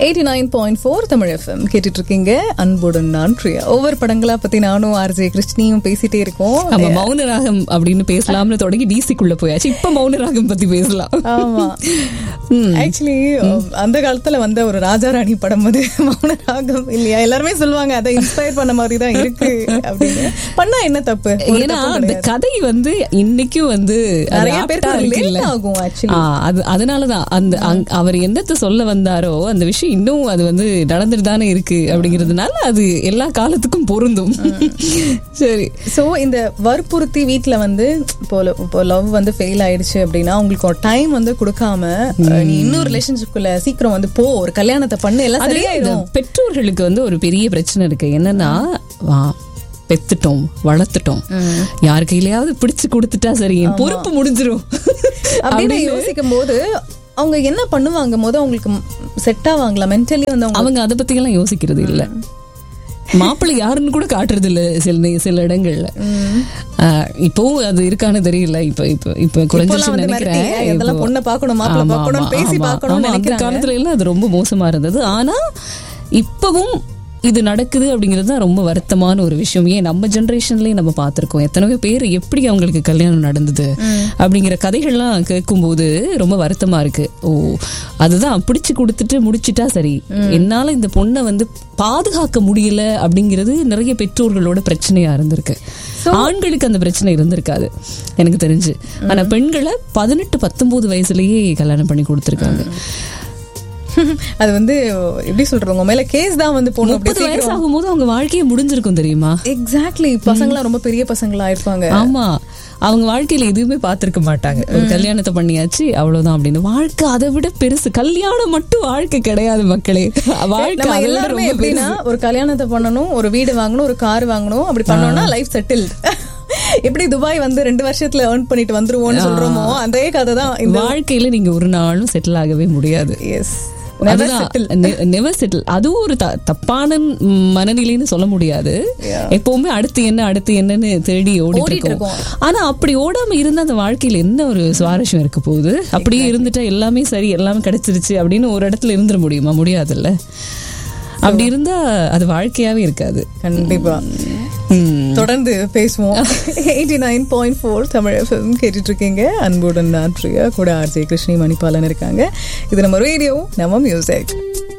Eighty nine point four Tamil FM கேட்டுட்டு இருக்கீங்க அன்புடன் நான் பிரியா ஒவ்வொரு படங்களா பத்தி நானும் ஆர்ஜே கிருஷ்ணியும் பேசிட்டே இருக்கோம் நம்ம மௌன ராகம் அப்படின்னு பேசலாம்னு தொடங்கி டிசிக்குள்ள போயாச்சு இப்ப மௌன ராகம் பத்தி பேசலாம் ஆமா ஆக்சுவலி அந்த காலத்துல வந்த ஒரு ராஜாராணி படம் அது மௌன ராகம் இல்லையா எல்லாருமே சொல்லுவாங்க அதை இன்ஸ்பயர் பண்ண மாதிரி தான் இருக்கு அப்படின்னு பண்ணா என்ன தப்பு ஒரு ஏன்னா தப்பும் அந்த கிடையாது. கதை வந்து இன்னைக்கும் வந்து அது நிறைய apt-ஆ பேருக்கு இருக்குல்ல. relate ஆகும் actually. ஆ, அது அதனாலதான் அந்த அங்க- அவர் என்னத்தை சொல்ல வந்தாரோ அந்த விஷயம் இன்னும் அது வந்து நடந்துட்டு தானே இருக்கு அப்படிங்கறதுனால அது எல்லா காலத்துக்கும் பொருந்தும் சரி சோ இந்த வற்புறுத்தி வீட்ல வந்து இப்போ lo- இப்போ லவ் வந்து ஃபெயில் ஆயிடுச்சு அப்படின்னா உங்களுக்கு ஒரு டைம் வந்து கொடுக்காம அஹ், நீ இன்னும் ரிலேஷன்ஷிப்குள்ள சீக்கிரம் வந்து போ ஒரு கல்யாணத்தை பண்ணு எல்லாம் அது இந்த சரியாயிடும் பெற்றோர்களுக்கு வந்து ஒரு பெரிய பிரச்சனை இருக்கு என்னன்னா வா பெத்துட்டோம் வளர்த்துட்டோம் யார் கையிலயாவது பிடிச்சு கொடுத்துட்டா சரி என் பொறுப்பு முடிஞ்சிரும் அப்படின்னு யோசிக்கும் போது அவங்க என்ன பண்ணுவாங்க போது அவங்களுக்கு செட் ஆவாங்களா மென்டலி வந்து அவங்க அவங்க அதை பத்தி எல்லாம் யோசிக்கிறது இல்ல மாப்பிள்ளை யாருன்னு கூட காட்டுறது இல்ல சில நே- சில இடங்கள்ல ஆஹ் இப்பவும் அது இருக்கான்னு தெரியல இப்ப இப்ப இப்ப இப்போலாம் குறைஞ்சிருச்சுன்னு வந்து நினைக்கிறேன் மிரட்டி, இதெல்லாம் இப்போ- பொண்ணை பார்க்கணும், மாப்பிள்ளை ஆமா, பார்க்கணும், ஆமா, பேசி ஆமா. பார்க்கணும்னு ஆமா, அந்த நினைக்கிறாங்க. காலத்துல எல்லாம் அது ரொம்ப மோசமா இருந்தது ஆனா இப்பவும் இது நடக்குது அப்படிங்கிறது தான் ரொம்ப வருத்தமான ஒரு விஷயம் ஏன் நம்ம ஜெனரேஷன்லயே நம்ம பார்த்திருக்கோம் எத்தனையோ பேர் எப்படி அவங்களுக்கு கல்யாணம் நடந்தது அப்படிங்கிற கதைகள்லாம் கேட்கும்போது ரொம்ப வருத்தமா இருக்கு ஓ அதுதான் பிடிச்சு கொடுத்துட்டு முடிச்சிட்டா சரி என்னால இந்த பொண்ணை வந்து பாதுகாக்க முடியல அப்படிங்கிறது நிறைய பெற்றோர்களோட பிரச்சனையா இருந்திருக்கு ஆண்களுக்கு அந்த பிரச்சனை இருந்திருக்காது எனக்கு தெரிஞ்சு ஆனா பெண்களை பதினெட்டு பத்தொன்பது வயசுலயே கல்யாணம் பண்ணி கொடுத்துருக்காங்க அது வந்து எப்படி சொல்றது உங்க மேல கேஸ் தான் வந்து போகணும் முப்பது வயசு ஆகும்போது அவங்க வாழ்க்கையே முடிஞ்சிருக்கும் தெரியுமா எக்ஸாக்ட்லி பசங்களாம் ரொம்ப பெரிய பசங்களா இருப்பாங்க ஆமா அவங்க வாழ்க்கையில எதுவுமே பார்த்திருக்க மாட்டாங்க ஒரு கல்யாணத்தை பண்ணியாச்சு அவ்வளவுதான் அப்படின்னு வாழ்க்கை அதை விட பெருசு கல்யாணம் மட்டும் வாழ்க்கை கிடையாது மக்களே வாழ்க்கை நம்ம அதை விட எல்லாருமே ரொம்ப எப்படின்னா ஒரு கல்யாணத்தை பண்ணணும் ஒரு வீடு வாங்கணும் ஒரு கார் வாங்கணும் அப்படி பண்ணோம்னா லைஃப் செட்டில் எப்படி துபாய் வந்து ரெண்டு வருஷத்துல ஏர்ன் பண்ணிட்டு வந்துருவோம்னு சொல்றோமோ அதே கதை தான் இந்த வாழ்க்கையில நீங்க ஒரு நாளும் செட்டில் ஆகவே முடியாது எஸ் நெவர் செட்டில் அதுவும் ஒரு த- தப்பான மனநிலைன்னு சொல்ல முடியாது எப்பவுமே அடுத்து என்ன அடுத்து என்னன்னு தேடி ஓடிட்டு ஓடிட்டு இருக்கோம் ஆனா அப்படி ஓடாம இருந்தா அந்த வாழ்க்கையில என்ன ஒரு சுவாரஸ்யம் இருக்க போகுது அப்படியே இருந்துட்டா எல்லாமே சரி எல்லாமே கிடைச்சிருச்சு அப்படின்னு ஒரு இடத்துல இருந்துட முடியுமா முடியாதுல்ல அப்படி இருந்தா அது வாழ்க்கையாவே இருக்காது கண்டிப்பா ம். தொடர்ந்து பேசுவோம் eighty nine point four Tamil FM கேட்டுட்டு இருக்கீங்க அன்புடன் நான் பிரியா கூட ஆர்ஜே கிருஷ்ணி மணிபாலன் இருக்காங்க இது நம்ம ரேடியோ நம்ம மியூசிக்